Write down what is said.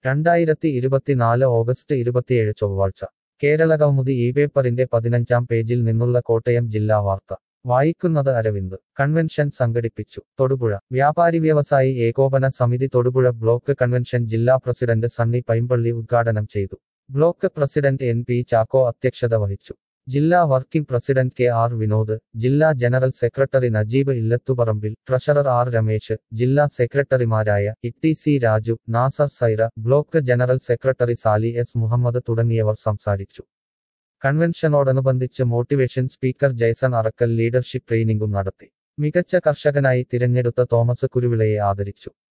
രണ്ടായിരത്തി ഇരുപത്തിനാല് ഓഗസ്റ്റ് ഇരുപത്തിയേഴ് ചൊവ്വാഴ്ച കേരളകൗമുദി ഈ പേപ്പറിന്റെ പതിനഞ്ചാം പേജിൽ നിന്നുള്ള കോട്ടയം ജില്ലാ വാർത്ത വായിക്കുന്നത് അരവിന്ദ് കൺവെൻഷൻ സംഘടിപ്പിച്ചു തൊടുപുഴ വ്യാപാരി വ്യവസായി ഏകോപന സമിതി തൊടുപുഴ ബ്ലോക്ക് കൺവെൻഷൻ ജില്ലാ പ്രസിഡന്റ് സണ്ണി പൈമ്പള്ളി ഉദ്ഘാടനം ചെയ്തു block president N P Chacko അധ്യക്ഷത വഹിച്ചു ജില്ലാ working president K R Vinod ജില്ലാ general secretary Najeeb Illathuparambil treasurer R Ramesh ജില്ലാ സെക്രട്ടറിമാരായ Itty C Raju Nasar Saira block general secretary Sali S Muhammad തുടങ്ങിയവർ സംസാരിച്ചു കൺവെൻഷനോടനുബന്ധിച്ച് motivation speaker Jaison Arackal leadership ട്രെയിനിംഗും നടത്തി മികച്ച കർഷകനായി തിരഞ്ഞെടുത്ത തോമസ് കുരുവിളയെ ആദരിച്ചു